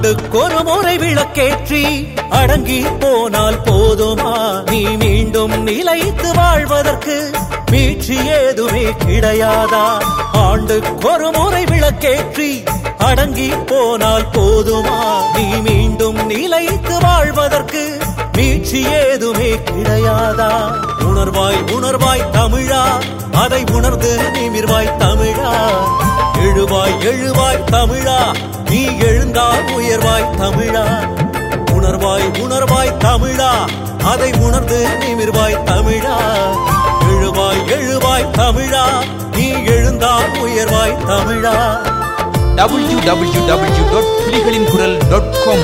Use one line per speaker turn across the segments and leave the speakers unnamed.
ஆண்டுக்கொரு முறை விளக்கேற்றி அடங்கி போனால் போதுமா நீ மீண்டும் நிலைத்து வாழ்வதற்கு மீட்சி ஏதுமே கிடையாதா ஆண்டுக்கொரு முறை விளக்கேற்றி அடங்கி போனால் போதுமா நீ மீண்டும் நிலைத்து வாழ்வதற்கு மீட்சி ஏதுமே கிடையாதா உணர்வாய் உணர்வாய் தமிழா அதை உணர்ந்து நிமிர்வாய் தமிழா எழுவாய் எழுவாய் தமிழா நீ எழுந்தால் உயர்வாய் தமிழா உணர்வாய் உணர்வாய் தமிழா அதை உணர்ந்து நிமிர்வாய் தமிழா எழுவாய் எழுவாய் தமிழா நீ எழுந்தால் உயர்வாய் தமிழா
டபிள்யூ டபிள்யூ டபிள்யூ டாட் புலிகளின் குரல் டாட் காம்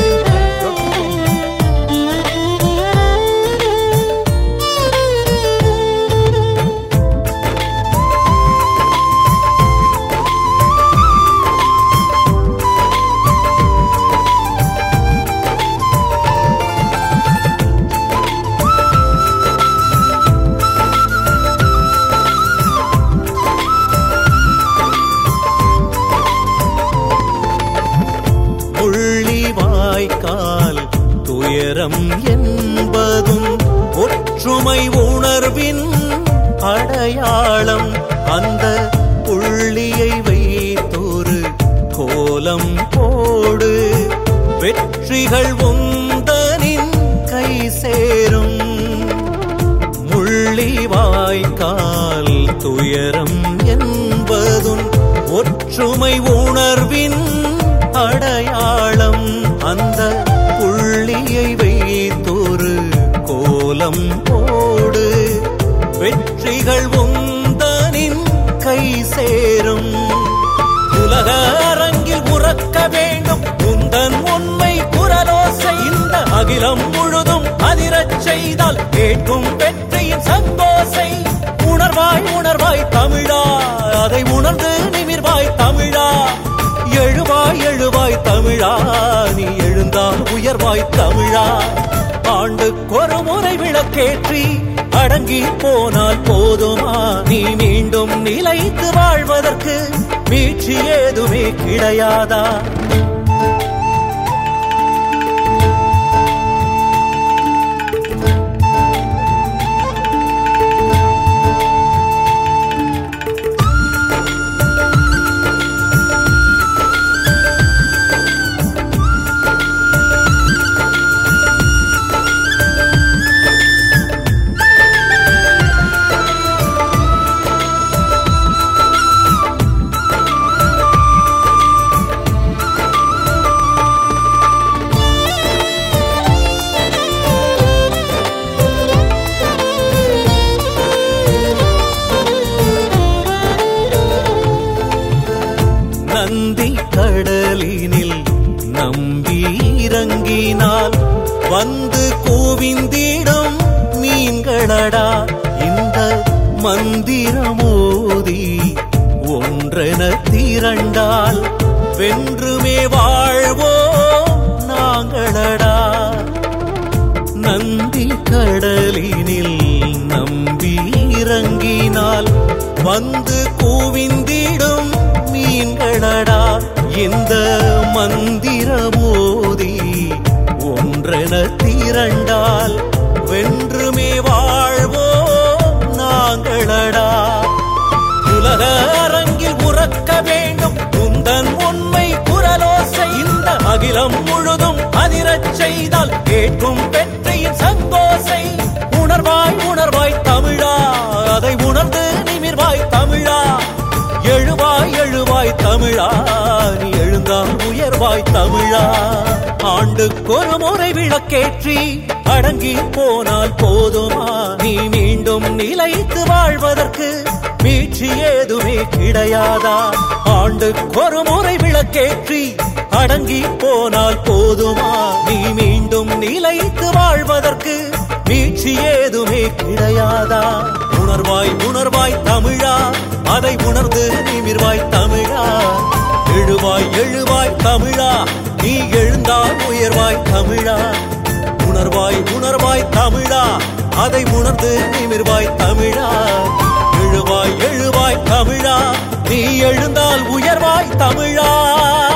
முள்ளி வாய்க்கால் துயரம் என்பதும் ஒற்றுமை உணர்வின் அடையாளம் அந்த புள்ளியை வைத்தொரு கோலம் போடு வெற்றிகள் உந்தனின் கை சேரும் முள்ளி வாய்க்கால் துயரம் என்பதும் ஒற்றுமை உணர்வின் அடையாளம் அந்த புள்ளியை வைத்தொரு கோலம் போடு வெற்றிகள் உந்தனின் கை சேரும் உலக அரங்கில் உறக்க வேண்டும் உந்தன் உண்மை குரலோசை இந்த அகிலம் முழுதும் அதிரச் செய்தால் கேட்கும் வெற்றியின் சந்தோசை உணர்வாய் உணர்வாய் தமிழா அதை உணர்ந்து நிமிர்வாய் தமிழா எழுவாய் எழுவாய் தமிழா நீ எழுந்தால் உயர்வாய் தமிழா ஆண்டுக்கொரு முறை விளக்கேற்றி அடங்கி போனால் போதுமா நீ மீண்டும் நிலைத்து வாழ்வதற்கு மீட்சி ஏதுமே கிடையாதா நந்தி கடலினில் நம்பி இறங்கினால் வந்து கூவிந்திடும் மீன்களடா இந்த மந்திரமோதி ஒன்றென திரண்டால் வென்றுமே வாழ்வோ நாங்களடா நந்தி கடலினில் நம்பி இறங்கினால் வந்து கூவிந்திடும் மீன்களடா இந்த மந்திரமோதி ஒன்றென திரண்டால் வென்றுமே வாழ்வோ நாங்களடா உலக அரங்கில் உறக்க வேண்டும் உந்தன் உண்மை குரலோசை இந்த அகிலம் முழுதும் அதிரச் செய்தால் கேட்கும் வெற்றியின் சந்தோசை உணர்வாய் உணர்வாய் தமிழா அதை உணர்ந்து நிமிர்வாய் தமிழா எழுவாய் எழுவாய் தமிழா நீ எழுந்தால் உயர்வாய் தமிழா ஆண்டுக்கொரு முறை விளக்கேற்றி அடங்கி போனால் போதுமா நீ மீண்டும் நிலைத்து வாழ்வதற்கு மீட்சி ஏதுமே கிடையாதா ஆண்டுக்கொரு முறை விளக்கேற்றி அடங்கி போனால் போதுமா நீ மீண்டும் நிலைத்து வாழ்வதற்கு மீட்சி ஏதுமே கிடையாதா உணர்வாய் உணர்வாய் தமிழா அதை உணர்ந்து நிமிர்வாய் தமிழா எழுவாய் எழுவாய் தமிழா நீ எழுந்தால் உயர்வாய் தமிழா உணர்வாய் உணர்வாய் தமிழா அதை உணர்ந்து நிமிர்வாய் தமிழா எழுவாய் எழுவாய் தமிழா நீ எழுந்தால் உயர்வாய் தமிழா